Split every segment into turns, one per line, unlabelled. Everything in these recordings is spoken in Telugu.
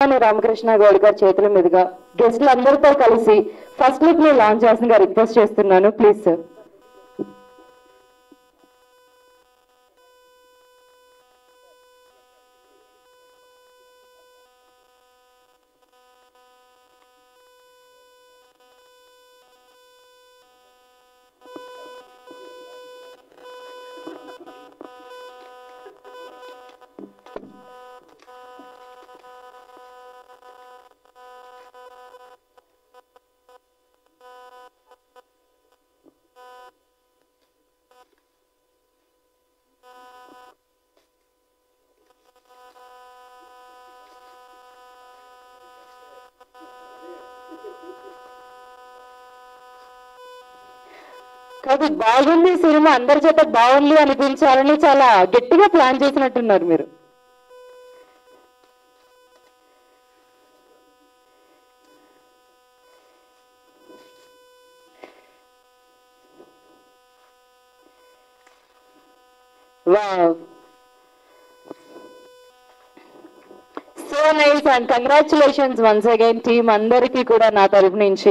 అని రామకృష్ణ గౌడ్ గారి చేతుల మీదుగా గెస్టులు అందరితో కలిసి ఫస్ట్ లుక్ ని లాంచ్ చేసిన రిక్వెస్ట్ చేస్తున్నాను ప్లీజ్ సార్ కాదు బాగుంది సినిమా అందరి చేత బాగుంది అనిపించాలని చాలా గట్టిగా ప్లాన్ చేసినట్టున్నారు మీరు wow so nice and congratulations once again team అందరికీ కూడా నా తరపు నుంచి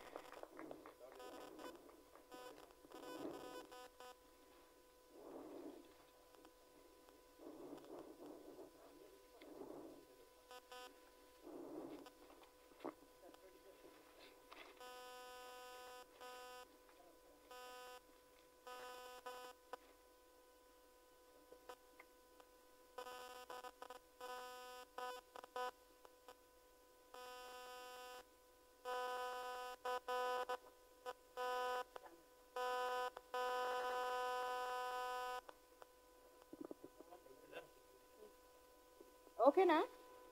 ఓకేనా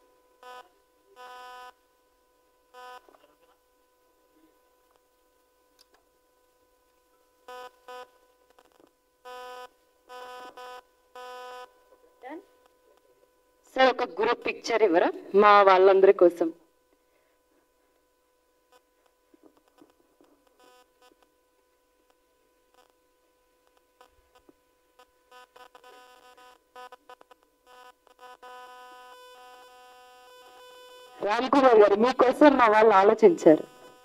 సార్ ఒక గ్రూప్ పిక్చర్ ఇవ్వరా మా వాళ్ళందరి కోసం రామ్ కుమార్ గారు మీకోసం మా వాళ్ళు ఆలోచించారు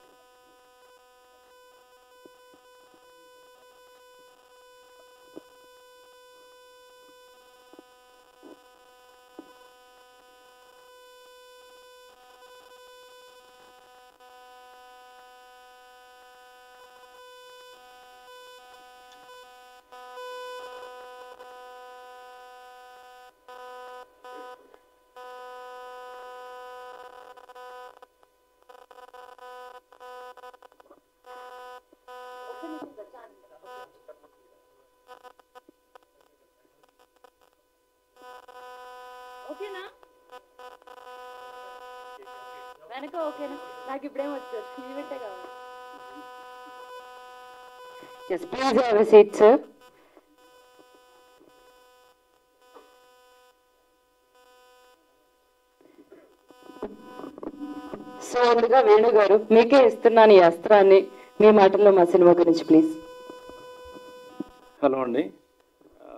ఓకేనా వెనక ఓకేనా నాకు ఇప్పుడేం వచ్చారు ఈవెంటే కావాలి yes please have seat sir so ముందుగా వేణు గారు మీకే ఇస్తున్నాను ఈ అస్త్రాన్ని మీ మాటల్లో మా సినిమా గురించి ప్లీజ్
హలో అండి ఆ,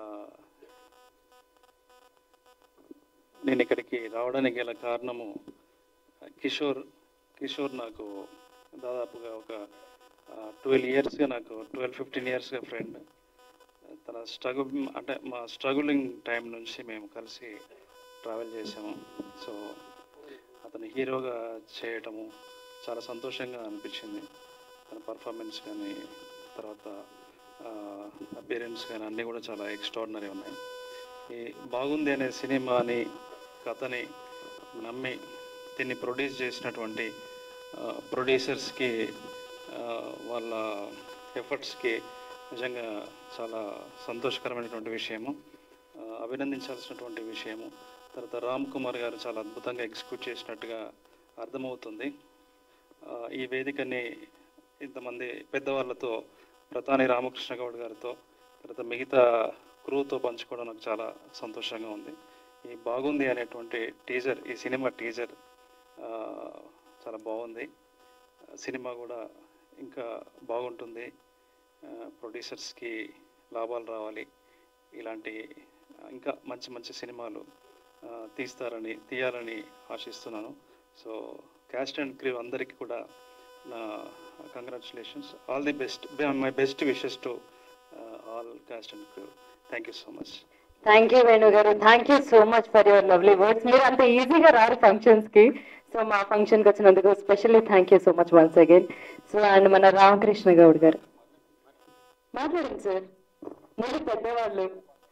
నేను ఇక్కడికి రావడానికి గల కారణము కిషోర్ కిషోర్ నాకు దాదాపుగా ఒక ట్వెల్వ్ ఇయర్స్గా నాకు ట్వెల్వ్ ఫిఫ్టీన్ ఇయర్స్గా ఫ్రెండ్ తన స్ట్రగుల్ అంటే మా స్ట్రగులింగ్ టైం నుంచి మేము కలిసి ట్రావెల్ చేసాము సో అతను హీరోగా చేయటము చాలా సంతోషంగా అనిపించింది తన పర్ఫార్మెన్స్ కానీ తర్వాత అపీరెన్స్ కానీ అన్నీ కూడా చాలా ఎక్స్ట్రాడినరీ ఉన్నాయి ఈ బాగుంది అనే సినిమాని కథని నమ్మి దీన్ని ప్రొడ్యూస్ చేసినటువంటి ప్రొడ్యూసర్స్కి వాళ్ళ ఎఫర్ట్స్కి నిజంగా చాలా సంతోషకరమైనటువంటి విషయము ఆ, అభినందించాల్సినటువంటి విషయము తర్వాత రామ్ కుమార్ గారు చాలా అద్భుతంగా ఎగ్జిక్యూట్ చేసినట్టుగా అర్థమవుతుంది ఆ, ఈ వేదికని ఇంతమంది పెద్దవాళ్ళతో ప్రధాని రామకృష్ణ గౌడ్ గారితో తర్వాత మిగతా క్రూతో పంచుకోవడం నాకు చాలా సంతోషంగా ఉంది ఈ బాగుంది అనేటువంటి టీజర్ ఈ సినిమా టీజర్ ఆ, చాలా బాగుంది ఆ, సినిమా కూడా ఇంకా బాగుంటుంది ఆ, ప్రొడ్యూసర్స్కి లాభాలు రావాలి ఇలాంటి ఆ, ఇంకా మంచి మంచి సినిమాలు ఆ, తీస్తారని తీయాలని ఆశిస్తున్నాను సో క్యాస్ట్ అండ్ క్రీవ్ అందరికీ కూడా నా congratulations all the best my best wishes to all cast and crew thank you so much
thank you Venu garu thank you so much for your lovely words మీరు అంత ఈజీగా రారు ఫంక్షన్స్ కి సో మా ఫంక్షన్ కి వచ్చినందుకు specially thank you so much once again so and మన రామకృష్ణ గౌడ్ గారు మాట్లాడండి సార్ మీరు పెద్దవాళ్ళు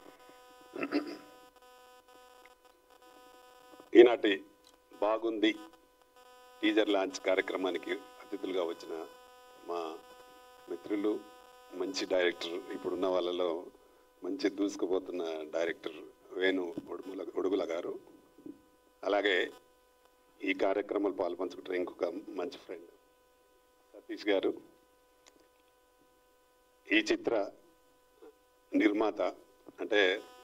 ఈనాటి బాగుంది టీజర్ లాంచ్ కార్యక్రమానికి అతిథులుగా వచ్చిన మా మిత్రులు మంచి డైరెక్టర్ ఇప్పుడున్న వాళ్ళలో మంచి దూసుకుపోతున్న డైరెక్టర్ వేణు ఉడుముల ఉడుగుల గారు అలాగే ఈ కార్యక్రమంలో పాల్పంచుకుంటున్న ఇంకొక మంచి ఫ్రెండ్ సతీష్ గారు ఈ చిత్ర నిర్మాత అంటే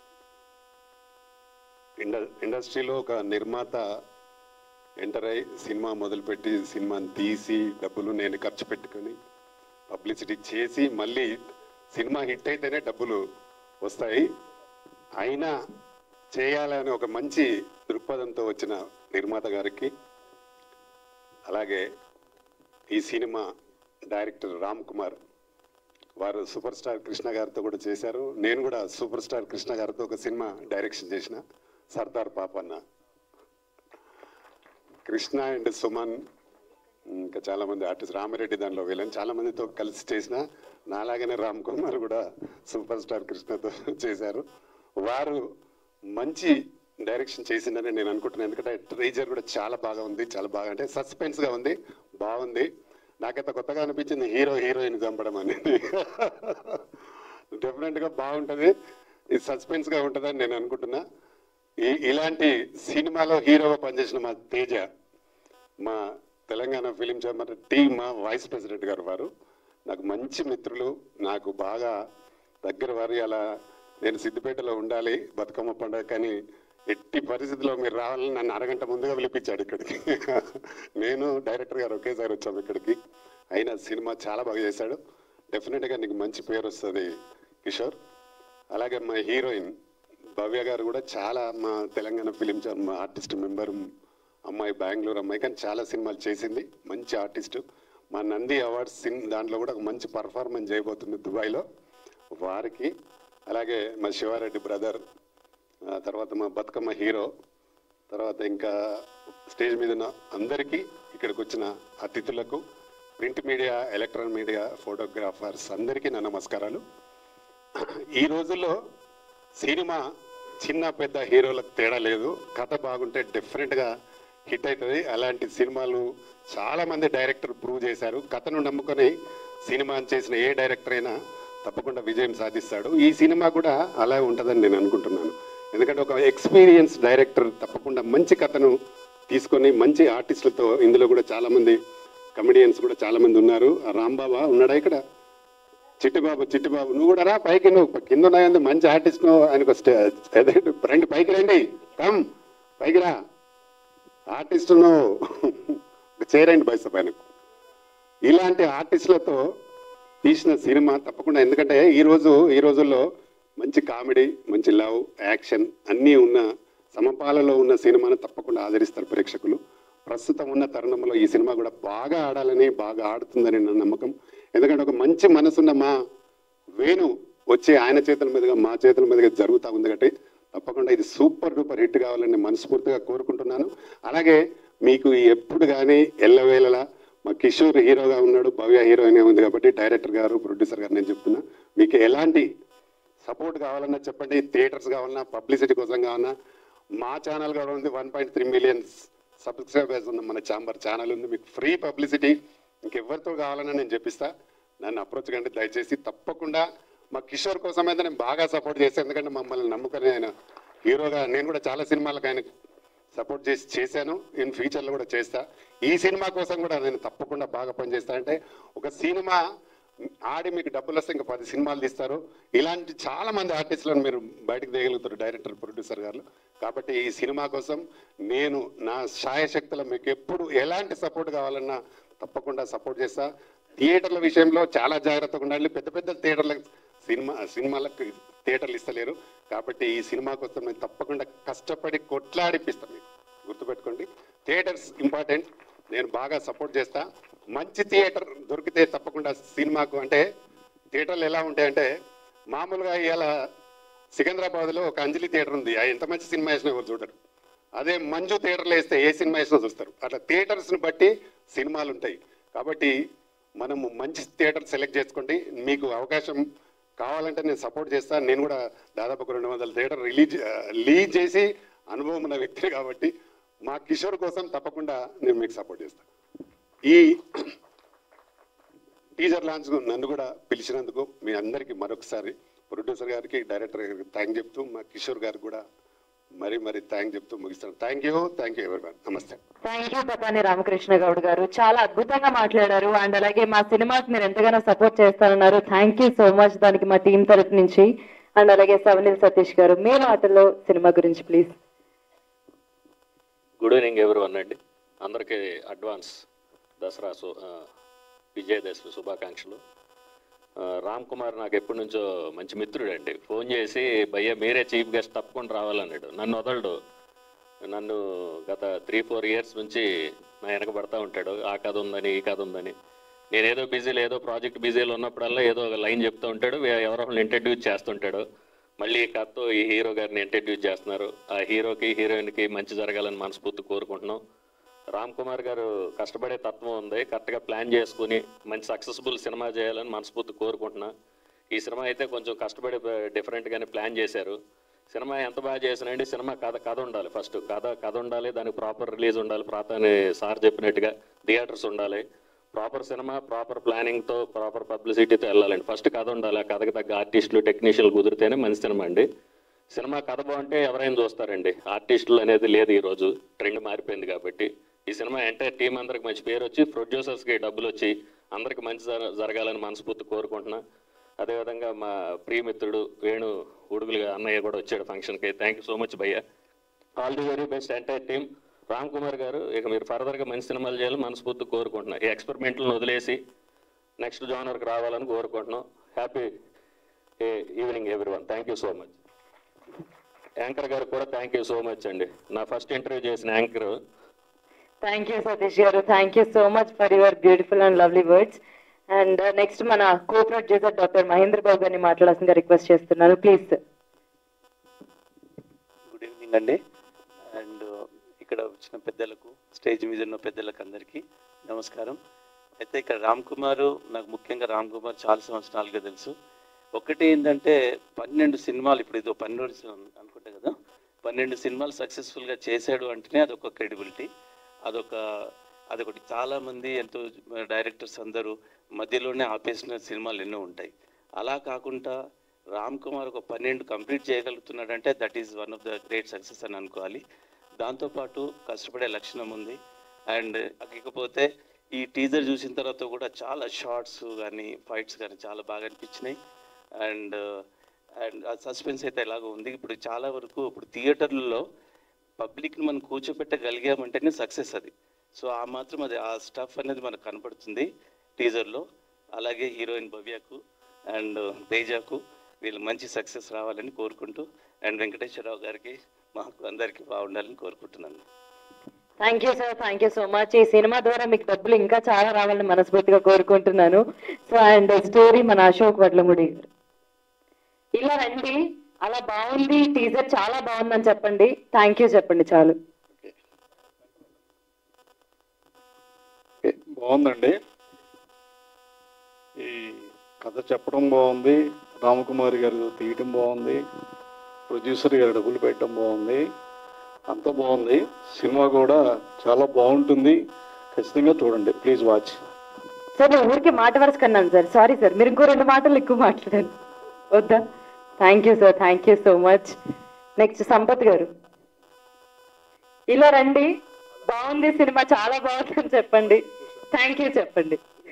ఇండ ఇండస్ట్రీలో ఒక నిర్మాత ఎంటర్ అయి సినిమా మొదలుపెట్టి సినిమాని తీసి డబ్బులు నేను ఖర్చు పెట్టుకొని పబ్లిసిటీ చేసి మళ్ళీ సినిమా హిట్ అయితేనే డబ్బులు వస్తాయి అయినా చేయాలని ఒక మంచి దృక్పథంతో వచ్చిన నిర్మాత గారికి అలాగే ఈ సినిమా డైరెక్టర్ రామ్ కుమార్ వారు సూపర్ స్టార్ కృష్ణ గారితో కూడా చేశారు నేను కూడా సూపర్ స్టార్ కృష్ణ గారితో ఒక సినిమా డైరెక్షన్ చేసిన సర్దార్ పాపన్న కృష్ణ అండ్ సుమన్ ఇంకా చాలా మంది ఆర్టిస్ట్ రామిరెడ్డి దానిలో వీళ్ళని చాలా మందితో కలిసి చేసిన నాలాగనే రామ్ కుమార్ కూడా సూపర్ స్టార్ కృష్ణతో చేశారు వారు మంచి డైరెక్షన్ చేసిందని నేను అనుకుంటున్నాను ఎందుకంటే ట్రైజర్ కూడా చాలా బాగా ఉంది చాలా బాగా అంటే సస్పెన్స్ గా ఉంది బాగుంది నాకైతే కొత్తగా అనిపించింది హీరో హీరోయిన్ చంపడం అనేది డెఫినెట్ గా బాగుంటది ఇది సస్పెన్స్ గా ఉంటుందని నేను అనుకుంటున్నా ఈ ఇలాంటి సినిమాలో హీరోగా పనిచేసిన మా తేజ మా తెలంగాణ ఫిలిం ఛాంబర్ టీమ్ మా వైస్ ప్రెసిడెంట్ గారు వారు నాకు మంచి మిత్రులు నాకు బాగా దగ్గర వారు అలా నేను సిద్దిపేటలో ఉండాలి బతుకమ్మ పండుగ కానీ ఎట్టి పరిస్థితిలో మీరు రావాలని నన్ను అరగంట ముందుగా పిలిపించాడు ఇక్కడికి నేను డైరెక్టర్ గారు ఒకేసారి వచ్చాము ఇక్కడికి అయినా సినిమా చాలా బాగా చేశాడు డెఫినెట్గా నీకు మంచి పేరు వస్తుంది కిషోర్ అలాగే మా హీరోయిన్ భవ్య గారు కూడా చాలా మా తెలంగాణ ఫిలిం ఛాంబర్ మా ఆర్టిస్ట్ మెంబర్ అమ్మాయి బెంగళూరు అమ్మాయి కానీ చాలా సినిమాలు చేసింది మంచి ఆర్టిస్టు మా నంది అవార్డ్స్ సిన్ దాంట్లో కూడా ఒక మంచి పర్ఫార్మెన్స్ చేయబోతుంది దుబాయ్లో వారికి అలాగే మా శివారెడ్డి బ్రదర్ ఆ తర్వాత మా బతుకమ్మ హీరో తర్వాత ఇంకా స్టేజ్ మీద ఉన్న అందరికీ ఇక్కడికి వచ్చిన అతిథులకు print media electronic media photographers అందరికీ నా నమస్కారాలు ఈ రోజుల్లో సినిమా చిన్న పెద్ద హీరోలకు తేడా లేదు కథ బాగుంటే డెఫినెట్గా హిట్ అవుతుంది అలాంటి సినిమాలు చాలా మంది డైరెక్టర్ ప్రూవ్ చేశారు కథను నమ్ముకొని సినిమా చేసిన ఏ డైరెక్టర్ అయినా తప్పకుండా విజయం సాధిస్తాడు ఈ సినిమా కూడా అలా ఉంటుందని నేను అనుకుంటున్నాను ఎందుకంటే ఒక ఎక్స్పీరియన్స్ డైరెక్టర్ తప్పకుండా మంచి కథను తీసుకొని మంచి ఆర్టిస్టులతో ఇందులో కూడా చాలా మంది కమెడియన్స్ కూడా చాలా మంది ఉన్నారు ఆ రాంబాబా ఉన్నాడా ఇక్కడ చిట్టుబాబు చిట్టుబాబు నువ్వు కూడా రా పైకి నువ్వు కింద ఉన్నాయంది మంచి ఆర్టిస్ట్ నువ్వు ఆయనకు స్టే- అదే రండి పైకి రండి కమ్ పైకి రా ఆర్టిస్ట్ నువ్వు చేరండి బయస పైనకు ఇలాంటి ఆర్టిస్టులతో తీసిన సినిమా తప్పకుండా ఎందుకంటే ఈ రోజు ఈ రోజుల్లో మంచి కామెడీ మంచి లవ్ యాక్షన్ అన్నీ ఉన్న సమపాలలో ఉన్న సినిమాను తప్పకుండా ఆదరిస్తారు ప్రేక్షకులు ప్రస్తుతం ఉన్న తరుణంలో ఈ సినిమా కూడా బాగా ఆడాలని బాగా ఆడుతుందని నా నమ్మకం ఎందుకంటే ఒక మంచి మనసున్న మా వేణు వచ్చి ఆయన చేతుల మీదుగా మా చేతుల మీదుగా జరుగుతూ ఉంది కాబట్టి తప్పకుండా ఇది సూపర్ డూపర్ హిట్ కావాలని మనస్ఫూర్తిగా కోరుకుంటున్నాను అలాగే మీకు ఎప్పుడు కానీ ఎల్లవేళలా మా కిషోర్ హీరోగా ఉన్నాడు భవ్య హీరోయిన్ ఉంది కాబట్టి డైరెక్టర్ గారు ప్రొడ్యూసర్ గారు నేను చెప్తున్నా మీకు ఎలాంటి సపోర్ట్ కావాలన్నా చెప్పండి థియేటర్స్ కావాలన్నా పబ్లిసిటీ కోసం కావాలన్నా మా ఛానల్ కూడా ఉంది one point three millions subscribers ఉన్న మన ఛాంబర్ ఛానల్ ఉంది మీకు ఫ్రీ పబ్లిసిటీ ఇంకెవరితో కావాలన్నా నేను చెప్పిస్తా నన్ను అప్రోచ్ కండి దయచేసి తప్పకుండా మా కిషోర్ కోసం అయితే నేను బాగా సపోర్ట్ చేస్తాను ఎందుకంటే మమ్మల్ని నమ్ముకొని ఆయన హీరోగా నేను కూడా చాలా సినిమాలకు ఆయన సపోర్ట్ చేసి చేశాను ఇన్ ఫ్యూచర్లో కూడా చేస్తా ఈ సినిమా కోసం కూడా నేను తప్పకుండా బాగా పనిచేస్తా అంటే ఒక సినిమా ఆడి మీకు డబ్బులు వస్తే ఇంకా పది సినిమాలు తీస్తారు ఇలాంటి చాలా మంది ఆర్టిస్టులను మీరు బయటకు తీయగలుగుతారు డైరెక్టర్ ప్రొడ్యూసర్ గారు కాబట్టి ఈ సినిమా కోసం నేను నా శాయశక్తుల మీకు ఎప్పుడు ఎలాంటి సపోర్ట్ కావాలన్నా తప్పకుండా సపోర్ట్ చేస్తా థియేటర్ల విషయంలో చాలా జాగ్రత్తగా ఉండాలి పెద్ద పెద్ద థియేటర్ల సినిమా సినిమాలకు థియేటర్లు ఇస్తలేరు కాబట్టి ఈ సినిమా కోసం నేను తప్పకుండా కష్టపడి కొట్లాడిపిస్తాను మీకు గుర్తుపెట్టుకోండి థియేటర్స్ ఇంపార్టెంట్ నేను బాగా సపోర్ట్ చేస్తా మంచి థియేటర్ దొరికితే తప్పకుండా సినిమాకు అంటే థియేటర్లు ఎలా ఉంటాయంటే మామూలుగా ఇలా సికింద్రాబాద్లో ఒక అంజలి థియేటర్ ఉంది ఆ ఎంత మంచి సినిమా వేసినా ఎవరు చూడరు అదే మంజు థియేటర్లో వేస్తే ఏ సినిమా వేసినా చూస్తారు అట్లా థియేటర్స్ని బట్టి సినిమాలు ఉంటాయి కాబట్టి మనము మంచి థియేటర్ సెలెక్ట్ చేసుకోండి మీకు అవకాశం కావాలంటే నేను సపోర్ట్ చేస్తాను నేను కూడా దాదాపు ఒక రెండు వందల థియేటర్ రిలీజ్ లీజ్ చేసి అనుభవం ఉన్న వ్యక్తి కాబట్టి మా కిషోర్ కోసం తప్పకుండా నేను మీకు సపోర్ట్ చేస్తాను ఈ టీజర్ లాంచ్ నన్ను కూడా పిలిచినందుకు మీ అందరికీ మరొకసారి ప్రొడ్యూసర్ గారికి డైరెక్టర్ గారికి థ్యాంక్ చెప్తూ మా కిషోర్ గారికి కూడా మరీ మరీ థ్యాంక్ చెప్తూ ముగిస్తాను థ్యాంక్ యూ థ్యాంక్ యూ ఎవరి నమస్తే
థ్యాంక్ యూ పతాని రామకృష్ణ గౌడ్ గారు చాలా అద్భుతంగా మాట్లాడారు అండ్ అలాగే మా సినిమాకి మీరు ఎంతగానో సపోర్ట్ చేస్తారన్నారు థ్యాంక్ యూ సో మచ్ దానికి మా టీం తరఫు నుంచి అండ్ అలాగే సవనీల్ సతీష్ గారు మీ మాటల్లో సినిమా గురించి ప్లీజ్
గుడ్ ఈవినింగ్ ఎవరివన్ అండి అందరికీ అడ్వాన్స్ దసరా సు ఆ, విజయదశమి శుభాకాంక్షలు ఆ, రామ్ కుమార్ నాకు ఎప్పటి నుంచో మంచి మిత్రుడు అండి ఫోన్ చేసి భయ్య మీరే చీఫ్ గెస్ట్ తప్పకుండా రావాలన్నాడు నన్ను వదలడు నన్ను గత త్రీ ఫోర్ ఇయర్స్ నుంచి నా వెనక పడతా ఉంటాడు ఆ కథ ఉందని ఈ కథ ఉందని నేను ఏదో బిజీలో ఏదో ప్రాజెక్ట్ బిజీలో ఉన్నప్పుడల్లా ఏదో ఒక లైన్ చెప్తూ ఉంటాడు వే- ఎవరో ఒకరిని ఇంట్రడ్యూస్ చేస్తుంటాడు మళ్ళీ ఈ కథతో ఈ హీరో గారిని ఇంట్రడ్యూస్ చేస్తున్నారు ఆ హీరోకి హీరోయిన్కి మంచి జరగాలని మనస్ఫూర్తి కోరుకుంటున్నాం రామ్ కుమార్ గారు కష్టపడే తత్వం ఉంది కరెక్ట్గా ప్లాన్ చేసుకుని మంచి సక్సెస్ఫుల్ సినిమా చేయాలని మనస్ఫూర్తి కోరుకుంటున్నా ఈ సినిమా అయితే కొంచెం కష్టపడి డిఫరెంట్గానే ప్లాన్ చేశారు సినిమా ఎంత బాగా చేసినండి సినిమా కథ కథ ఉండాలి ఫస్ట్ కథ కథ ఉండాలి దానికి ప్రాపర్ రిలీజ్ ఉండాలి ప్రాతని సార్ చెప్పినట్టుగా థియేటర్స్ ఉండాలి ప్రాపర్ సినిమా ప్రాపర్ ప్లానింగ్తో ప్రాపర్ పబ్లిసిటీతో వెళ్ళాలండి ఫస్ట్ కథ ఉండాలి ఆ కథకి తగ్గ ఆర్టిస్టులు టెక్నీషియన్లు కుదిరితేనే మంచి సినిమా అండి సినిమా కథ బాగుంటే ఎవరైనా చూస్తారండి ఆర్టిస్టులు అనేది లేదు ఈరోజు ట్రెండ్ మారిపోయింది కాబట్టి ఈ సినిమా ఎంటైర్ టీం అందరికి మంచి పేరు వచ్చి ప్రొడ్యూసర్స్కి డబ్బులు వచ్చి అందరికి మంచి జర- జరగాలని మనస్ఫూర్తి కోరుకుంటున్నా అదేవిధంగా మా ప్రియమిత్రుడు వేణు ఉడుగులుగా అన్నయ్య కూడా వచ్చాడు ఫంక్షన్కి థ్యాంక్ యూ సో మచ్ భయ్య all the very best entire team Ram Kumar garu ఇక మీరు ఫర్దర్గా మంచి సినిమాలు చేయాలని మనస్ఫూర్తి కోరుకుంటున్నా ఈ ఎక్స్పెరిమెంట్లను వదిలేసి నెక్స్ట్ జానర్కి రావాలని కోరుకుంటున్నాం happy evening everyone thank you so much anchor garu కూడా థ్యాంక్ యూ సో మచ్ అండి నా ఫస్ట్ ఇంటర్వ్యూ చేసిన anchor
thank you Satish garu thank you so much for your beautiful and lovely words and next మన co producer doctor Mahendra Babu గారిని మాట్లాడాల్సిందిగా రిక్వెస్ట్ చేస్తున్నాను ప్లీజ్
గుడ్ ఈవినింగ్ అండి అండ్ ఇక్కడ వచ్చిన పెద్దలకు స్టేజ్ మీద ఉన్న పెద్దలకు అందరికీ నమస్కారం అయితే ఇక్కడ రామ్ కుమార్ నాకు ముఖ్యంగా రామ్ కుమార్ చాలా సంవత్సరాలుగా తెలుసు ఒకటి ఏంటంటే పన్నెండు సినిమాలు ఇప్పుడు ఇదో పన్నెండు సినిమా అనుకుంటా కదా పన్నెండు సినిమాలు సక్సెస్ఫుల్గా చేశాడు అంటేనే అదొక క్రెడిబిలిటీ అదొక అదొకటి చాలామంది ఎంతో డైరెక్టర్స్ అందరూ మధ్యలోనే ఆపేసిన సినిమాలు ఎన్నో ఉంటాయి అలా కాకుండా రామ్ కుమార్ ఒక పన్నెండు కంప్లీట్ చేయగలుగుతున్నాడంటే that is one of the great success అని అనుకోవాలి దాంతోపాటు కష్టపడే లక్షణం ఉంది అండ్ ఇకపోతే ఈ టీజర్ చూసిన తర్వాత కూడా చాలా షార్ట్స్ కానీ ఫైట్స్ కానీ చాలా బాగా అనిపించినాయి అండ్ అండ్ ఆ సస్పెన్స్ అయితే ఎలాగో ఉంది ఇప్పుడు చాలా వరకు ఇప్పుడు థియేటర్లలో పబ్లిక్ని మనం కూర్చోపెట్టగలిగామంటేనే సక్సెస్ అది సో ఆ మాత్రం అది ఆ స్టఫ్ అనేది మనకు కనపడుతుంది టీజర్లో అలాగే హీరోయిన్ భవ్యకు అండ్ తేజకు వీళ్ళు మంచి సక్సెస్ రావాలని కోరుకుంటూ అండ్ వెంకటేశ్వరరావు గారికి మాకు అందరికీ బాగుండాలని కోరుకుంటున్నాను
thank you sir thank you so much ఈ సినిమా ద్వారా మీకు డబ్బులు ఇంకా చాలా రావాలని మనస్ఫూర్తిగా కోరుకుంటున్నాను సో అండ్ స్టోరీ మన అశోక్ వడ్లముడి గారు ఇలా రండి అలా బాగుంది టీజర్ చాలా బాగుందని చెప్పండి థ్యాంక్ యూ చెప్పండి చాలు
ఓకే, బాగుందండి ఈ కథ చెప్పడం బాగుంది రామకుమారి గారు తీయటం బాగుంది ప్రొడ్యూసర్ గారు డబ్బులు పెట్టడం బాగుంది అంతా బాగుంది సినిమా కూడా చాలా బాగుంటుంది ఖచ్చితంగా చూడండి ప్లీజ్ వాచ్
సార్ నేను ఊరికి మాట వరుస కన్నాను సార్ సారీ సార్ మీరు ఇంకో రెండు మాటలు ఎక్కువ మాట్లాడాను వద్దా thank you sir thank you so much next Sampath garu ఇలా రండి బాగుంది సినిమా చాలా బాగుందని చెప్పండి థ్యాంక్ యూ చెప్పండి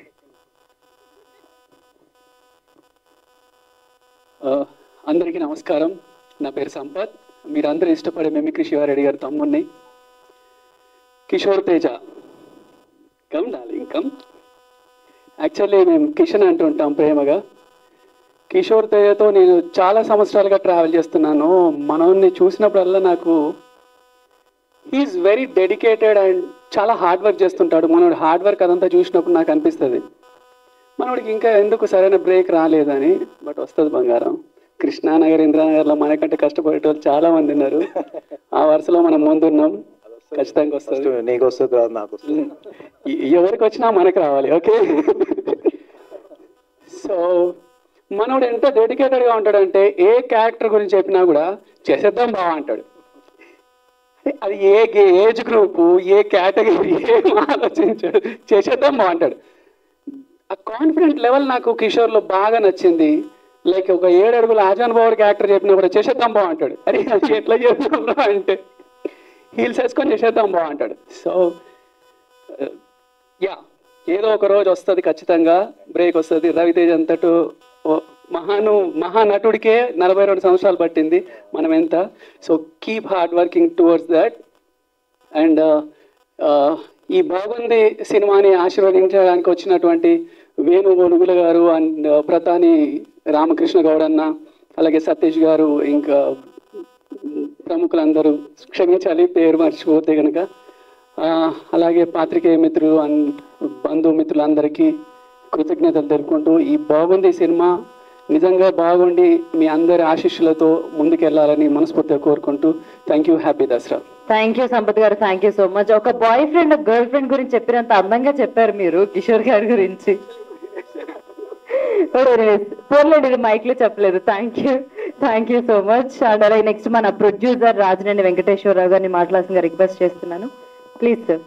ఆ, అందరికీ నమస్కారం నా పేరు సంపత్ మీరందరూ ఇష్టపడే మిమిక్రీ శివారెడ్డి గారి తమ్ముడిని Kishore Teja come darling come actually మేము కిషన్ అంటుంటాం ప్రేమగా కిషోర్ తేజతో నేను చాలా సంవత్సరాలుగా ట్రావెల్ చేస్తున్నాను మనోన్ని చూసినప్పుడల్లా నాకు హీఈస్ వెరీ డెడికేటెడ్ అండ్ చాలా హార్డ్ వర్క్ చేస్తుంటాడు మనోడు హార్డ్ వర్క్ అదంతా చూసినప్పుడు నాకు అనిపిస్తుంది మనోడికి ఇంకా ఎందుకు సరైన బ్రేక్ రాలేదని బట్ వస్తుంది బంగారం కృష్ణానగర్ ఇంద్రానగర్లో మనకంటే కష్టపడేటోళ్ళు చాలా మంది ఉన్నారు ఆ వరుసలో మనం ముందున్నాం ఖచ్చితంగా వస్తుంది
నీకు వస్తుంది తర్వాత నాకు వస్తుంది
ఎ- ఎవరికి వచ్చినా మనకు రావాలి ఓకే సో మనోడు ఎంత డెడికేటెడ్గా ఉంటాడంటే ఏ క్యారెక్టర్ గురించి చెప్పినా కూడా చేసేద్దాం బాగా అంటాడు అంటే అది ఏ గే- ఏజ్ గ్రూపు ఏ కేటగిరీ ఏం ఆలోచించాడు చేసేద్దాం బాగుంటాడు ఆ కాన్ఫిడెంట్ లెవెల్ నాకు కిషోర్లో బాగా నచ్చింది లైక్ ఒక ఏడు అడుగుల ఆజాన్ బాబుకి యాక్టర్ చెప్పినా కూడా చేసేద్దాం బాగుంటాడు అరే అది ఎట్లా చేద్దాం రా అంటే హీల్స్ వేసుకొని చేసేద్దాం బాగుంటాడు సో యా ఏదో ఒక రోజు వస్తుంది ఖచ్చితంగా బ్రేక్ వస్తుంది రవితేజ్ అంతటు ఓ మహాను మహానటుడికే నలభై రెండు సంవత్సరాలు పట్టింది మనం ఎంత so keep hard working towards that and ఈ బాగుంది సినిమాని ఆశీర్వదించడానికి వచ్చినటువంటి వేణు గొలుగుల గారు అండ్ ప్రతాని రామకృష్ణ గౌడ్ అన్న అలాగే సతీష్ గారు ఇంకా ప్రముఖులందరూ క్షమించాలి పేరు మర్చిపోతే కనుక ఆ, అలాగే పాత్రికేయ మిత్రులు అండ్ బంధుమిత్రులందరికీ కృతజ్ఞతలు తెలుపుకుంటూ ఈ బాగుంది సినిమా నిజంగా బాగుండి మీ అందరి ఆశీస్సులతో ముందుకెళ్ళాలని మనస్ఫూర్తిగా కోరుకుంటూ thank you happy Dasara
thank you Sampath garu thank you so much ఒక బాయ్ ఫ్రెండ్ గర్ల్ ఫ్రెండ్ గురించి చెప్పినంత అందంగా చెప్పారు మీరు కిషోర్ గారి గురించి పోర్లేండి ఇది మైక్ లో చెప్పలేదు thank you thank you so much and అలాగే నెక్స్ట్ మన ప్రొడ్యూసర్ రాజనేని వెంకటేశ్వరరావు గారిని మాట్లాడాల్సిందిగా రిక్వెస్ట్ చేస్తున్నాను ప్లీజ్ సార్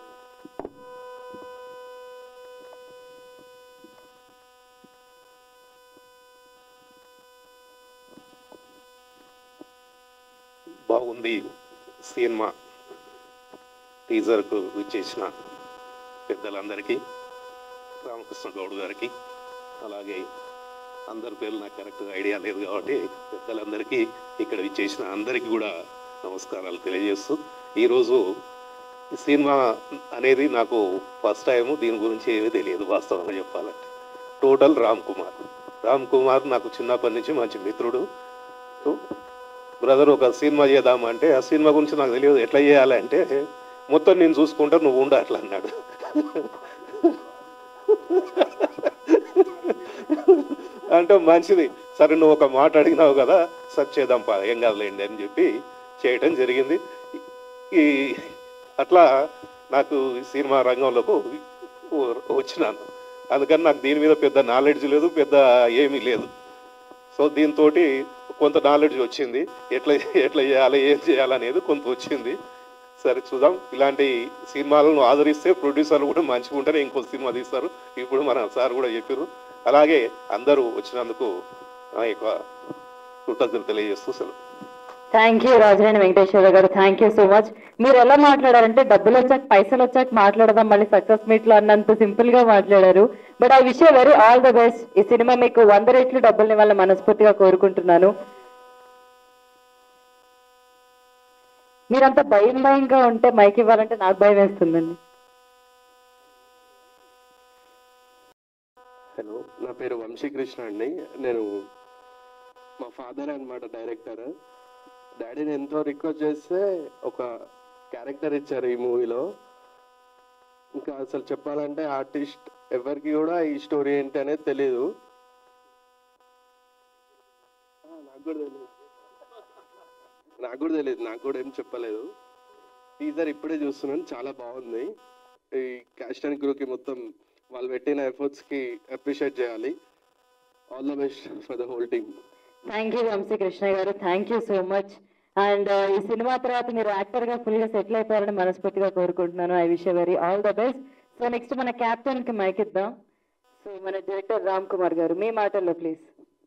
బాగుంది సినిమా టీజర్కు విచ్చేసిన పెద్దలందరికీ రామకృష్ణ గౌడ్ గారికి అలాగే అందరి పేర్లు నాకు కరెక్ట్గా ఐడియా లేదు కాబట్టి పెద్దలందరికీ ఇక్కడ విచ్చేసిన అందరికీ కూడా నమస్కారాలు తెలియజేస్తూ ఈరోజు ఈ సినిమా అనేది నాకు ఫస్ట్ టైం దీని గురించి ఏమీ తెలియదు వాస్తవంగా చెప్పాలంటే టోటల్ రామ్ కుమార్ రామ్ కుమార్ నాకు చిన్నప్పటి నుంచి మంచి మిత్రుడు బ్రదర్ ఒక సినిమా చేద్దామంటే ఆ సినిమా గురించి నాకు తెలియదు ఎట్లా చేయాలంటే మొత్తం నేను చూసుకుంటా నువ్వు ఉండ అట్లా అన్నాడు అంటే మంచిది సరే నువ్వు ఒక మాట అడిగినావు కదా సరే చేద్దాం పా ఏం కాదులేండి అని చెప్పి చేయటం జరిగింది ఈ అట్లా నాకు ఈ సినిమా రంగంలోకి వచ్చినాను అందుకని నాకు దీని మీద పెద్ద నాలెడ్జ్ లేదు పెద్ద ఏమీ లేదు సో దీంతో కొంత నాలెడ్జ్ వచ్చింది ఎట్లా ఎట్లా చేయాలి ఏం చేయాలి అనేది కొంత వచ్చింది సరే చూద్దాం ఇలాంటి సినిమాలను ఆదరిస్తే ప్రొడ్యూసర్లు కూడా మంచిగా ఉంటేనే ఇంకో సినిమా తీస్తారు ఇప్పుడు మన సార్ కూడా చెప్పారు అలాగే అందరూ వచ్చినందుకు నా యొక్క కృతజ్ఞతలు తెలియజేస్తూ సెలవు
థ్యాంక్ యూ రాజనేని వెంకటేశ్వర గారు థ్యాంక్ యూ సో మచ్ మీరు ఎలా మాట్లాడారంటే డబ్బులు వచ్చాక పైసలు వచ్చాక మాట్లాడదాం మళ్ళీ సక్సెస్ మీట్ లో అన్నంత సింపుల్ గా మాట్లాడారు but I wish very all the best ఈ సినిమా మీకు వంద రెట్లు డబ్బుల్ని వాళ్ళ మనస్ఫూర్తిగా కోరుకుంటున్నాను మీరంతా భయం భయంగా ఉంటే మైక్ ఇవ్వాలంటే నాకు భయం వేస్తుందండి
హలో నా పేరు వంశీకృష్ణ అండి నేను మా ఫాదర్ అన్నమాట డైరెక్టర్ డాడీని ఎంతో రిక్వెస్ట్ చేస్తే ఒక క్యారెక్టర్ ఇచ్చారు ఈ మూవీలో ఇంకా అసలు చెప్పాలంటే ఆర్టిస్ట్ ఎవరికి కూడా ఈ స్టోరీ ఏంటి అనేది తెలియదు ఆ, నాకు కూడా తెలియదు నాకు కూడా తెలియదు నాకు కూడా ఏం చెప్పలేదు టీజర్ ఇప్పుడే చూస్తున్నాను చాలా బాగుంది ఈ క్యాస్ట్ అండ్ క్రూకి మొత్తం వాళ్ళు పెట్టిన ఎఫర్ట్స్కి అప్రిషియేట్ చేయాలి all the best for the whole team
thank you Vamsi Krishna garu thank you so much and ఈ సినిమా తర్వాత మీరు యాక్టర్ గా ఫుల్ గా సెటిల్ అయిపోయారని మనస్ఫూర్తిగా కోరుకుంటున్నాను I wish very all the best so next మన క్యాప్టెన్ కి మైక్ ఇద్దాం సో మన డైరెక్టర్ రామ్ కుమార్ గారు మీ మాటల్లో ప్లీజ్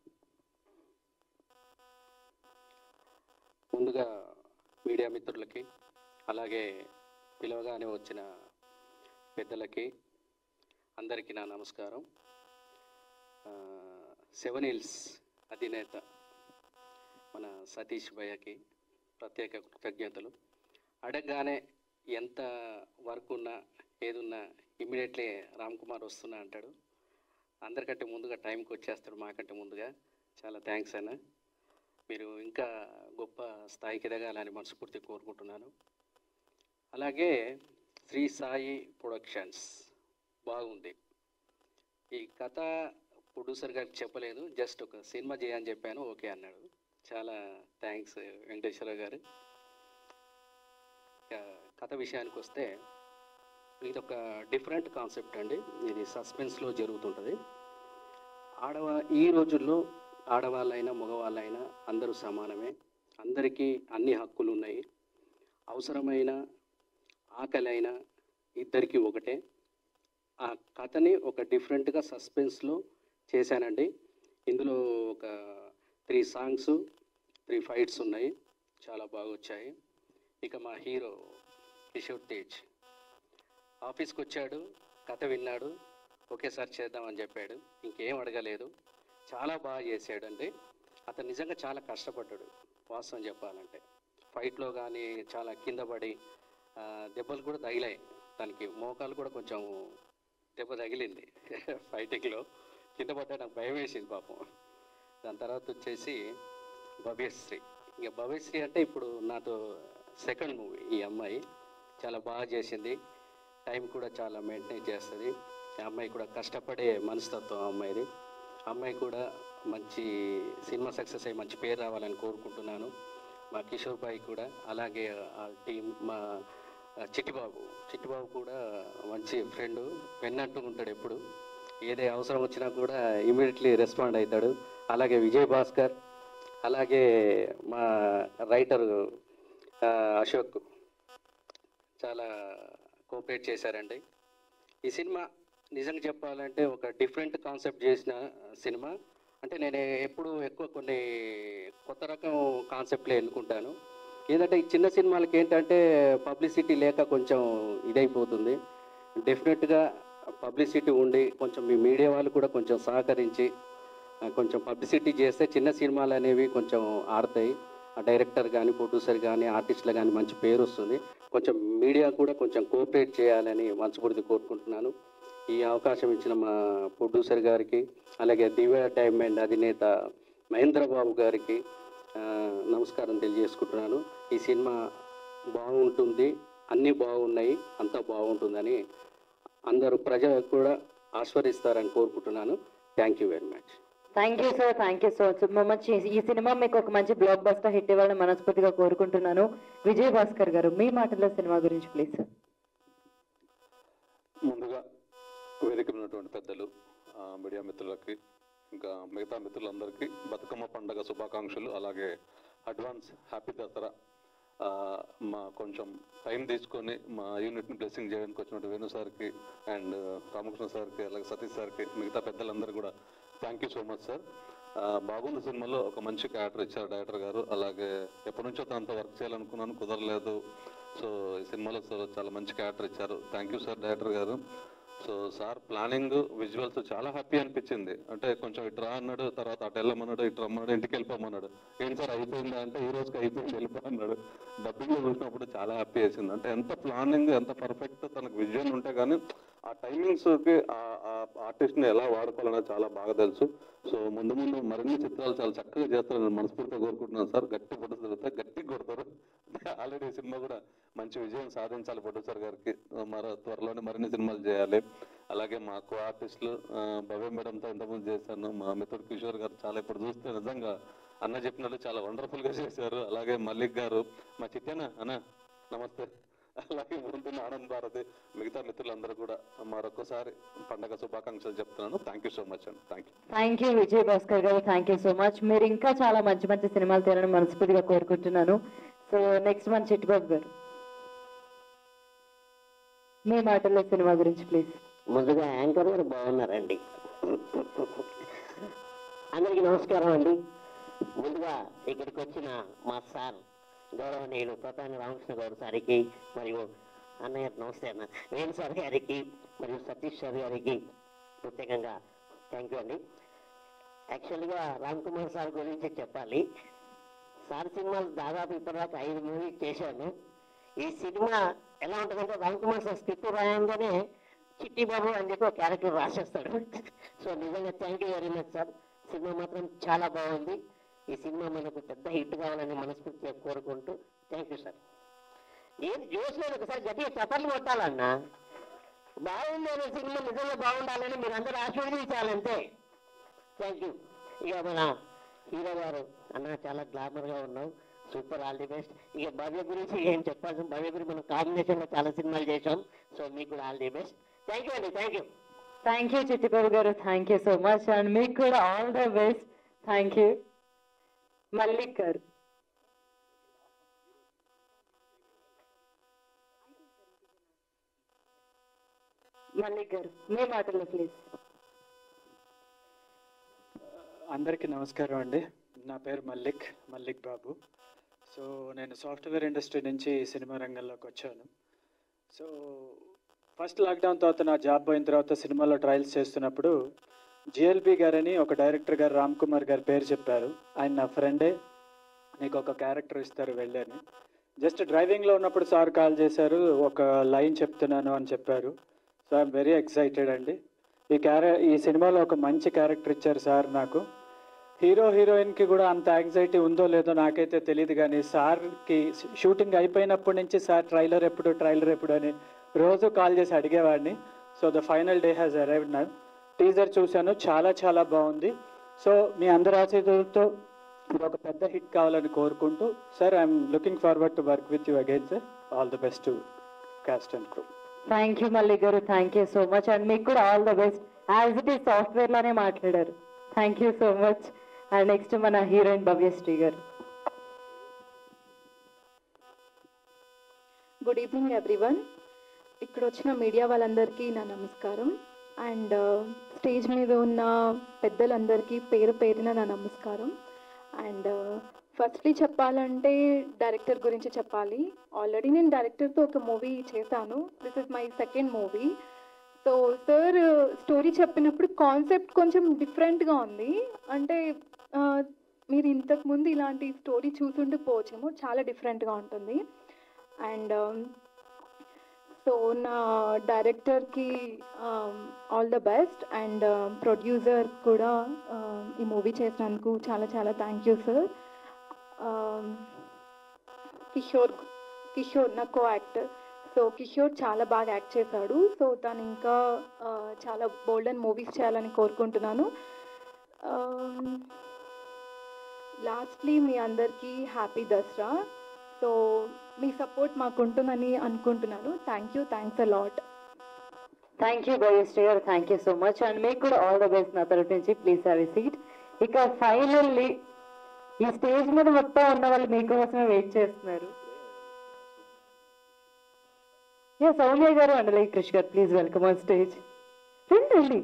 ముందుగా మీడియా మిత్రులకి అలాగే పిలవగానే వచ్చిన పెద్దలకి అందరికీ నా నమస్కారం ఆ, సెవెన్ హిల్స్ అధినేత మన సతీష్ భయ్యకి ప్రత్యేక కృతజ్ఞతలు అడగగానే ఎంత వర్క్ ఉన్నా ఏదున్నా ఇమ్మీడియట్లీ రామ్ కుమార్ వస్తున్నా అంటాడు అందరికంటే ముందుగా టైంకి వచ్చేస్తాడు మాకంటే ముందుగా చాలా థ్యాంక్స్ అన్న మీరు ఇంకా గొప్ప స్థాయికి ఎదగాలని మనస్ఫూర్తి కోరుకుంటున్నాను అలాగే శ్రీ సాయి ప్రొడక్షన్స్ బాగుంది ఈ కథ ప్రొడ్యూసర్ గారికి చెప్పలేదు జస్ట్ ఒక సినిమా చేయని చెప్పాను ఓకే అన్నాడు చాలా థ్యాంక్స్ వెంకటేశ్వర గారు ఇక కథ విషయానికి వస్తే ఇది ఒక డిఫరెంట్ కాన్సెప్ట్ అండి ఇది సస్పెన్స్లో జరుగుతుంటుంది ఆడవా ఈ రోజుల్లో ఆడవాళ్ళైనా మగవాళ్ళైనా అందరూ సమానమే అందరికీ అన్ని హక్కులు ఉన్నాయి అవసరమైన ఆకలైన ఇద్దరికీ ఒకటే ఆ కథని ఒక డిఫరెంట్గా సస్పెన్స్లో చేశానండి ఇందులో ఒక త్రీ సాంగ్స్ త్రీ ఫైట్స్ ఉన్నాయి చాలా బాగా వచ్చాయి ఇక మా హీరో కిషోర్ తేజ్ ఆఫీస్కి వచ్చాడు కథ విన్నాడు ఒకేసారి చేద్దామని చెప్పాడు ఇంకేం అడగలేదు చాలా బాగా చేశాడండి అతను నిజంగా చాలా కష్టపడ్డాడు వాస్తవం చెప్పాలంటే ఫైట్లో కానీ చాలా కింద పడి ఆ, దెబ్బలు కూడా తగిలాయి దానికి మోకాలు కూడా కొంచెం దెబ్బ తగిలింది ఫైటింగ్లో కింద పడ్డా నాకు భయం వేసింది పాపం దాని తర్వాత వచ్చేసి భవ్యశ్రీ ఇక భవ్యశ్రీ అంటే ఇప్పుడు నాతో సెకండ్ మూవీ ఈ అమ్మాయి చాలా బాగా చేసింది టైం కూడా చాలా మెయింటైన్ చేస్తుంది ఈ అమ్మాయి కూడా కష్టపడే మనస్తత్వం ఆ అమ్మాయిది ఆ అమ్మాయి కూడా మంచి సినిమా సక్సెస్ అయ్యి మంచి పేరు రావాలని కోరుకుంటున్నాను మా కిషోర్ బాయ్ కూడా అలాగే ఆ టీం మా చిట్టిబాబు చిట్టిబాబు కూడా మంచి ఫ్రెండ్ పెన్నట్టు ఉంటాడు ఎప్పుడు ఏదే అవసరం వచ్చినా కూడా ఇమీడియట్లీ రెస్పాండ్ అవుతాడు అలాగే విజయ్ భాస్కర్ అలాగే మా రైటర్ అశోక్ చాలా కోఆపరేట్ చేశారండి ఈ సినిమా నిజంగా చెప్పాలంటే ఒక డిఫరెంట్ కాన్సెప్ట్ చేసిన సినిమా అంటే నేను ఎప్పుడు ఎక్కువ కొన్ని కొత్త రకం కాన్సెప్ట్లే ఎన్నుకుంటాను ఏదంటే ఈ చిన్న సినిమాలకి ఏంటంటే పబ్లిసిటీ లేక కొంచెం ఇదైపోతుంది డెఫినెట్గా పబ్లిసిటీ ఉండి కొంచెం మీ మీడియా వాళ్ళు కూడా కొంచెం సహకరించి ఆ, కొంచెం పబ్లిసిటీ చేస్తే చిన్న సినిమాలు అనేవి కొంచెం ఆడతాయి ఆ డైరెక్టర్ కానీ ప్రొడ్యూసర్ కానీ ఆర్టిస్టులు కానీ మంచి పేరు వస్తుంది కొంచెం మీడియా కూడా కొంచెం కోఆపరేట్ చేయాలని మనస్ఫూర్తి కోరుకుంటున్నాను ఈ అవకాశం ఇచ్చిన మా ప్రొడ్యూసర్ గారికి అలాగే దివ్య డైమండ్ అధినేత మహేంద్ర బాబు గారికి ఆ, నమస్కారం తెలియజేసుకుంటున్నాను ఈ సినిమా బాగుంటుంది అన్నీ బాగున్నాయి అంతా బాగుంటుందని అందరూ ప్రజలు కూడా ఆస్వాదిస్తారని కోరుకుంటున్నాను thank you very much
thank you sir thank you so much ఈ సినిమా మీకు ఒక మంచి బ్లాక్ బస్టర్ హిట్ ఇవ్వాలని మనస్ఫూర్తిగా కోరుకుంటున్నాను విజయ్ భాస్కర్ గారు మీ మాటల్లో సినిమా గురించి ప్లీజ్ సార్
ముందుగా వేదిక మీద ఉన్నటువంటి పెద్దలు ఆ, మీడియా మిత్రులకి ఇంకా మిగతా మిత్రులందరికీ బతుకమ్మ పండగ శుభాకాంక్షలు అలాగే అడ్వాన్స్ హ్యాపీ దసరా ఆ, మా కొంచెం టైం తీసుకొని మా యూనిట్ని బ్లెస్సింగ్ చేయడానికి వచ్చినట్టు వేణు సార్కి అండ్ రామకృష్ణ సార్కి అలాగే సతీష్ సార్కి మిగతా పెద్దలందరూ కూడా thank you so much sir ఆ, బాగుంది సినిమాలో ఒక మంచి క్యారెక్టర్ ఇచ్చారు డైరెక్టర్ గారు అలాగే ఎప్పటి నుంచో తనతో వర్క్ చేయాలనుకున్నాను కుదరలేదు సో ఈ సినిమాలో సార్ చాలా మంచి క్యారెక్టర్ ఇచ్చారు thank you sir director garu so sir planning visuals చాలా హ్యాపీ అనిపించింది అంటే కొంచెం ఇటు రా అన్నాడు తర్వాత అటు వెళ్ళమన్నాడు ఇటు రమ్మన్నాడు ఇంటికి వెళ్ళిపోమన్నాడు ఏంటి సార్ అయిపోయిందా అంటే ఈ రోజుకి అయిపోయింది వెళ్ళిపో అన్నాడు డబ్బింగ్లో చూసినప్పుడు చాలా హ్యాపీ వేసింది అంటే ఎంత ప్లానింగ్ ఎంత పర్ఫెక్ట్ తనకు విజన్ ఉంటే కానీ ఆ టైమింగ్స్కి ఆ ఆర్టిస్ట్ని ఎలా వాడుకోవాలనేది చాలా బాగా తెలుసు సో ముందు ముందు మరిన్ని చిత్రాలు చాలా చక్కగా చేస్తారని మనస్ఫూర్తిగా కోరుకుంటున్నాను సార్ గట్టి ఫోటోస్ దొరుకుతాయి గట్టి కొడతారు ఆల్రెడీ సినిమా కూడా మంచి విజయం సాధించాలి ప్రొడ్యూసర్ గారికి మరో త్వరలోనే మరిన్ని సినిమాలు చేయాలి అలాగే మా కో ఆర్టిస్టులు ఆ, భవ్య మేడంతో ఇంతకుముందు చేశాను మా మిత్రుడు కిషోర్ గారు చాలా ఇప్పుడు చూస్తే నిజంగా అన్న చెప్పినట్టు చాలా వండర్ఫుల్గా చేశారు అలాగే మల్లిక్ గారు మా చిట్టేనా అన్న నమస్తే అలాగే ముందున్న ఆనంద్ భారతి మిగతా మిత్రులందరూ కూడా మరొకసారి పండగ శుభాకాంక్షలు చెప్తున్నాను థ్యాంక్ యూ సో మచ్ అండి thank you
thank you Vijay Bhaskar garu thank you so much మీరు ఇంకా చాలా మంచి మంచి సినిమాలు తీయాలని మనస్ఫూర్తిగా కోరుకుంటున్నాను సో నెక్స్ట్ మన చిట్టిబాబు గారు మీ మాటల్లో సినిమా గురించి ప్లీజ్
ముందుగా యాంకర్ గారు బాగున్నారండి అందరికీ నమస్కారం అండి ముందుగా ఇక్కడికి వచ్చిన మా సార్ గౌరవనీయులు ప్రధాని రామకృష్ణ గౌడ్ సారికి మరియు అన్నయ్య నమస్తే అన్న వేణు సార్ గారికి మరియు సతీష్ సార్ గారికి ప్రత్యేకంగా థ్యాంక్ యూ అండి యాక్చువల్గా రామ్ కుమార్ సార్ గురించి చెప్పాలి సార్ సినిమాలు దాదాపు ఇప్పటిదాకా ఐదు మూవీ చేశాను ఈ సినిమా ఎలా ఉంటుందంటే రామ్ కుమార్ సార్ స్క్రిప్ట్ రాయంగానే చిట్టి బాబు అని చెప్పి ఒక క్యారెక్టర్ రాసేస్తాడు సో నిజంగా thank you very much sir సినిమా మాత్రం చాలా బాగుంది ఈ సినిమా మనకు పెద్ద హిట్ కావాలని మనస్ఫూర్తిగా కోరుకుంటూ థ్యాంక్ యూ సార్ ఏది జోష్ లేదు ఒకసారి గట్టిగా చప్పట్లు కొట్టాలన్నా బాగుంది అనే సినిమా నిజంగా బాగుండాలని మీరు అందరూ ఆశీర్వదించాలంతే థ్యాంక్ యూ ఇక మన హీరో గారు అన్న చాలా గ్లామర్గా ఉన్నావు సూపర్ ఆల్ ది బెస్ట్ ఇక భవ్య గురించి ఏం చెప్పాల్సిన భవ్య గురించి మనం కాంబినేషన్లో చాలా సినిమాలు చేసాం సో మీకు కూడా all the best thank you అండి thank you
thank you Chittibabu garu thank you so much and మీకు కూడా all the best thank you Mallik garu Mallik గారు మీ మాటల్లో ప్లీజ్
అందరికీ నమస్కారం అండి నా పేరు మల్లిక్ మల్లిక్ బాబు సో నేను సాఫ్ట్వేర్ ఇండస్ట్రీ నుంచి సినిమా రంగంలోకి వచ్చాను సో ఫస్ట్ లాక్డౌన్ తర్వాత నా జాబ్ పోయిన తర్వాత సినిమాలో ట్రయల్స్ చేస్తున్నప్పుడు జిఎల్బి గారని ఒక డైరెక్టర్ గారు రామ్ కుమార్ గారు పేరు చెప్పారు ఆయన నా ఫ్రెండే నీకు ఒక క్యారెక్టర్ ఇస్తారు వెళ్ళని జస్ట్ డ్రైవింగ్లో ఉన్నప్పుడు సార్ కాల్ చేశారు ఒక లైన్ చెప్తున్నాను అని చెప్పారు సో ఐఎమ్ వెరీ ఎక్సైటెడ్ అండి ఈ క్యారె ఈ సినిమాలో ఒక మంచి క్యారెక్టర్ ఇచ్చారు సార్ నాకు హీరో హీరోయిన్కి కూడా అంత యాంగ్జైటీ ఉందో లేదో నాకైతే తెలియదు కానీ సార్కి షూటింగ్ అయిపోయినప్పటి నుంచి సార్ ట్రైలర్ ఎప్పుడు ట్రైలర్ ఎప్పుడు అని రోజు కాల్ చేసి అడిగేవాడిని so the final day has arrived నా టీజర్ చూశాను చాలా చాలా బాగుంది సో మీ అందరి ఆశీర్వాదంతో ఇది ఒక పెద్ద హిట్ కావాలని కోరుకుంటూ sir I'm looking forward to work with you again sir all the best to cast and crew
thank you Mallik garu thank you so much and మీకు కూడా all the best as it is software లానే మాట్లాడారు thank you so much and next మన heroine Bhavyasri garu
good evening everyone ఇక్కడ వచ్చిన మీడియా వాళ్ళందరికీ నా నమస్కారం అండ్ స్టేజ్ మీద ఉన్న పెద్దలందరికీ పేరు పేరున నా నమస్కారం అండ్ ఫస్ట్లీ చెప్పాలంటే డైరెక్టర్ గురించి చెప్పాలి ఆల్రెడీ నేను డైరెక్టర్తో ఒక మూవీ చేశాను this is my second movie so sir story చెప్పినప్పుడు కాన్సెప్ట్ కొంచెం డిఫరెంట్గా ఉంది అంటే ఆ, మీరు ఇంతకుముందు ఇలాంటి స్టోరీ చూసుంటూ పోవచ్చేమో చాలా డిఫరెంట్గా ఉంటుంది అండ్ సో నా డైరెక్టర్కి all the best and producer కూడా um, ఈ మూవీ చేసినందుకు చాలా చాలా thank you sir Kishore Kishore నా కో యాక్టర్ సో కిషోర్ చాలా బాగా యాక్ట్ చేశాడు సో తను ఇంకా uh, చాలా బోల్డ్ అండ్ మూవీస్ చేయాలని కోరుకుంటున్నాను లాస్ట్లీ మీ అందరికీ హ్యాపీ దసరా సో మీ సపోర్ట్ మాకు ఉంటుందని అనుకుంటున్నాను thank you thanks a lot
thank you Bhavyasri garu thank you so much and మీకు కూడా ఆల్ ద బెస్ట్ నా తరఫు నుంచి ప్లీజ్ హ్యావ్ ఎ సీట్ ఇక ఫైనల్లీ ఈ స్టేజ్ మీద మొత్తం ఉన్న వాళ్ళు మీకోసమే వెయిట్ చేస్తున్నారు యా సౌమ్య గారు అండ్ లైక్ కృష్ గారు ప్లీజ్ వెల్కమ్ ఆన్ స్టేజ్ రండి రండి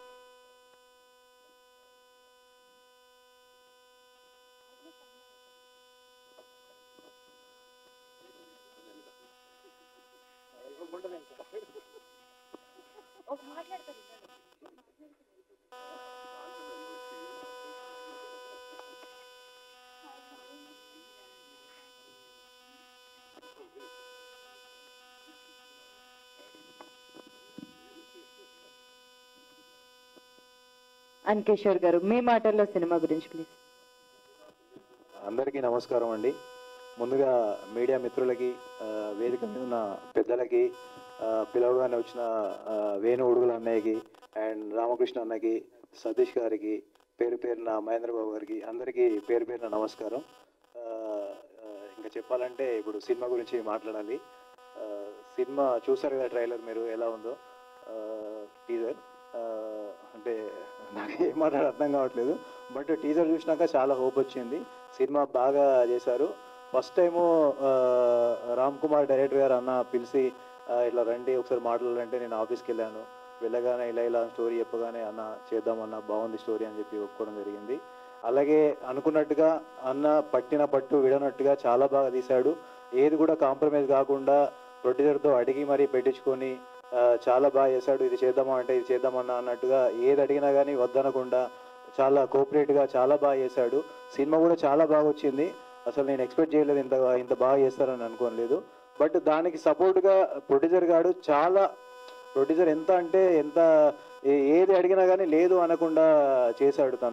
అండ్ కిషోర్ గారు మీ మాటల్లో సినిమా గురించి ప్లీజ్
అందరికీ నమస్కారం అండి ముందుగా మీడియా మిత్రులకి ఆ, వేదిక మీద ఉన్న పెద్దలకి ఆ, పిలవగానే వచ్చిన ఆ, వేణు ఉడుగుల అన్నయ్యకి అండ్ రామకృష్ణ అన్నకి సతీష్ గారికి పేరు పేరున మహేంద్ర బాబు గారికి అందరికీ పేరు పేరున నమస్కారం ఆ, ఆ, ఇంకా చెప్పాలంటే ఇప్పుడు సినిమా గురించి మాట్లాడాలి ఆ, సినిమా చూసారు కదా ట్రైలర్ మీరు ఎలా ఉందో టీజర్ అంటే నాకు ఏం మాట్లాడ అర్థం కావట్లేదు బట్ టీజర్ చూసినాక చాలా హోప్ వచ్చింది సినిమా బాగా చేశారు first time Ram Kumar director garu అన్న పిలిచి ఆ, ఇట్లా రండి ఒకసారి మాట్లాడాలంటే నేను ఆఫీస్కి వెళ్ళాను వెళ్ళగానే ఇలా ఇలా స్టోరీ చెప్పగానే అన్న చేద్దామన్న బాగుంది స్టోరీ అని చెప్పి ఒప్పుకోవడం జరిగింది అలాగే అనుకున్నట్టుగా అన్న పట్టిన పట్టు విడనట్టుగా చాలా బాగా తీశాడు ఏది కూడా కాంప్రమైజ్ కాకుండా ప్రొడ్యూసర్తో అడిగి మరీ పెట్టించుకొని ఆ, చాలా బాగా చేశాడు ఇది చేద్దామా అంటే ఇది చేద్దామన్నా అన్నట్టుగా ఏది అడిగినా కానీ వద్దనకుండా చాలా కోఆపరేట్గా చాలా బాగా చేశాడు సినిమా కూడా చాలా బాగా వచ్చింది అసలు నేను ఎక్స్పెక్ట్ చేయలేదు ఇంత ఇంత బాగా చేస్తారని అనుకోలేదు బట్ దానికి సపోర్ట్గా ప్రొడ్యూసర్ గాడు చాలా ప్రొడ్యూసర్ ఎంత అంటే ఎంత ఏ- ఏది అడిగినా కానీ లేదు అనకుండా చేశాడు తను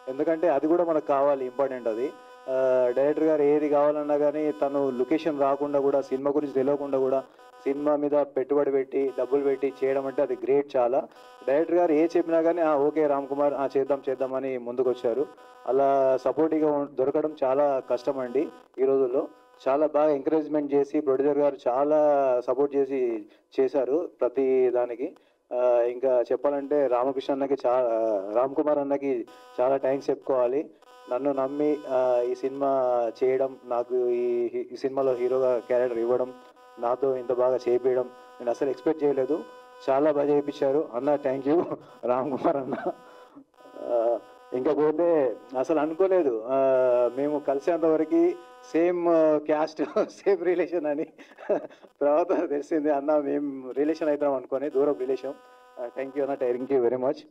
ఎందుకంటే అది కూడా మనకు కావాలి ఇంపార్టెంట్ అది ఆ, డైరెక్టర్ గారు ఏది కావాలన్నా కానీ తను లొకేషన్ రాకుండా కూడా సినిమా గురించి తెలియకుండా కూడా సినిమా మీద పెట్టుబడి పెట్టి డబ్బులు పెట్టి చేయడం అంటే అది గ్రేట్ చాలా డైరెక్టర్ గారు ఏ చెప్పినా కానీ "ఆ, ఓకే రామ్ కుమార్ ఆ, చేద్దాం చేద్దాం అని ముందుకు వచ్చారు అలా సపోర్టివ్గా దొరకడం చాలా కష్టం అండి ఈ రోజుల్లో చాలా బాగా ఎంకరేజ్మెంట్ చేసి ప్రొడ్యూసర్ గారు చాలా సపోర్ట్ చేసి చేశారు ప్రతి దానికి ఆ, ఇంకా చెప్పాలంటే రామకృష్ణ అన్నకి చా రామ్ కుమార్ అన్నకి చాలా థ్యాంక్స్ చెప్పుకోవాలి నన్ను నమ్మి ఆ, ఈ సినిమా చేయడం నాకు ఈ ఈ సినిమాలో హీరోగా క్యారెక్టర్ ఇవ్వడం నాతో ఇంత బాగా చేపించడం నేను అసలు ఎక్స్పెక్ట్ చేయలేదు చాలా బాగా చేయించారు అన్న థ్యాంక్ యూ రామ్ కుమార్ అన్న ఆ, ఇంకా పోతే అసలు అనుకోలేదు ఆ, మేము కలిసేంత వరకు సేమ్ క్యాస్ట్ సేమ్ రిలేషన్ అని తర్వాత తెలిసింది అన్న మేము రిలేషన్ అవుతాం అనుకొని దూరం రిలేషన్ థ్యాంక్ యూ అన్న థ్యాంక్ యూ వెరీ మచ్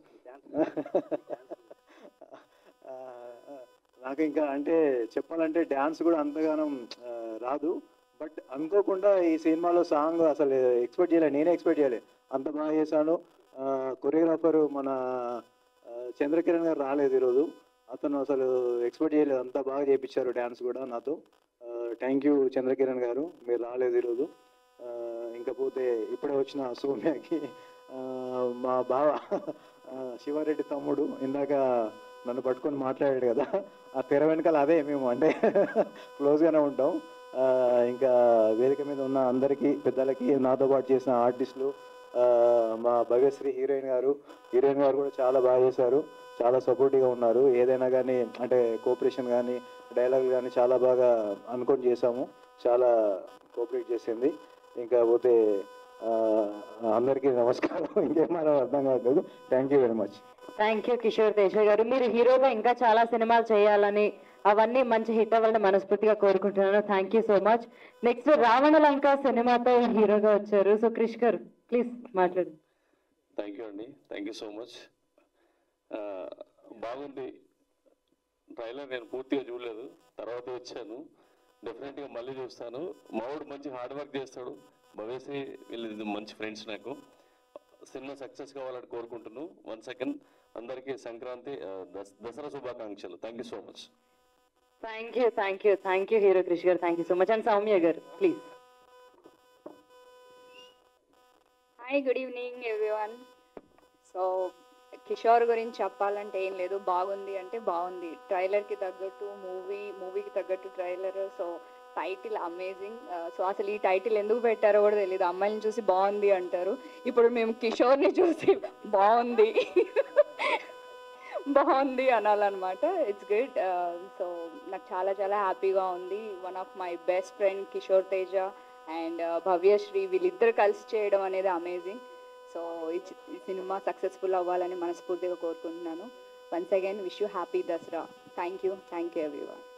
నాకు ఇంకా అంటే చెప్పాలంటే డ్యాన్స్ కూడా అంతగానం ఆ, రాదు బట్ అనుకోకుండా ఈ సినిమాలో సాంగ్ అసలు ఎక్స్పెక్ట్ చేయలేదు నేనే ఎక్స్పెక్ట్ చేయలేదు అంత బాగా చేశాను కొరియోగ్రాఫర్ మన ఆ, చంద్రకిరణ్ గారు రాలేదు ఈరోజు అతను అసలు ఎక్స్పెక్ట్ చేయలేదు అంత బాగా చేయించారు డ్యాన్స్ కూడా నాతో థ్యాంక్ యూ చంద్రకిరణ్ గారు మీరు రాలేదు ఈరోజు ఆ, ఇంకా పోతే ఇప్పుడే వచ్చిన సౌమ్యకి ఆ, మా బావ ఆ, శివారెడ్డి తమ్ముడు ఇందాక నన్ను పట్టుకొని మాట్లాడాడు కదా ఆ తెర వెనకాల అదే మేము అంటే క్లోజ్గానే ఉంటాం ఆ, ఇంకా వేదిక మీద ఉన్న అందరికీ పెద్దలకి నాతో పాటు చేసిన ఆర్టిస్టులు ఆ, మా భవ్యశ్రీ హీరోయిన్ గారు హీరోయిన్ గారు కూడా చాలా బాగా చేశారు చాలా సపోర్టివ్గా ఉన్నారు ఏదైనా కానీ అంటే కోఆపరేషన్ కానీ డైలాగ్ కానీ చాలా బాగా అనుకొని చేశాము చాలా కోఆపరేట్ చేసింది ఇంకా పోతే ఆ, అందరికీ నమస్కారం ఇంకేమన్నా అర్థం కావట్లేదు thank you very much
thank you Kishore Teja garu మీరు హీరోగా ఇంకా చాలా సినిమాలు చేయాలని అవన్నీ మంచి హిట్ అవ్వాలని మనస్ఫూర్తిగా కోరుకుంటున్నాను thank you so much next Ravana Lanka సినిమాతో హీరోగా వచ్చారు సో క్రిష్ గారు ప్లీజ్ మాట్లాడు
థ్యాంక్ యూ అండి థ్యాంక్ యూ సో మచ్ బాగుంది ట్రైలర్ నేను పూర్తిగా చూడలేదు తర్వాత వచ్చాను డెఫినెట్గా మళ్ళీ చూస్తాను మావాడు మంచి హార్డ్ వర్క్ చేస్తాడు భవేసి వీళ్ళు మంచి ఫ్రెండ్స్ నాకు సినిమా సక్సెస్ కావాలని కోరుకుంటున్నాను వన్ సెకండ్ అందరికీ సంక్రాంతి ఆ, దస్- దసరా శుభాకాంక్షలు thank you so much
thank you thank you thank you hero Krish garu thank you so much and Soumya garu please
hi good evening everyone so Kishore గురించి చెప్పాలంటే ఏం లేదు బాగుంది అంటే బాగుంది ట్రైలర్కి తగ్గట్టు మూవీ మూవీకి తగ్గట్టు trailer so title amazing so అసలు ఈ టైటిల్ ఎందుకు పెట్టారో కూడా తెలియదు అమ్మాయిని చూసి బాగుంది అంటారు ఇప్పుడు మేము కిషోర్ని చూసి బాగుంది బాగుంది అనాలన్నమాట ఇట్స్ గుడ్ సో నాకు చాలా చాలా హ్యాపీగా ఉంది one of my best friend Kishore Teja and Bhavyasri వీళ్ళిద్దరు కలిసి చేయడం అనేది అమేజింగ్ సో ఈ చి- ఈ సినిమా సక్సెస్ఫుల్ అవ్వాలని మనస్ఫూర్తిగా కోరుకుంటున్నాను once again wish you happy Dasara thank you thank you everyone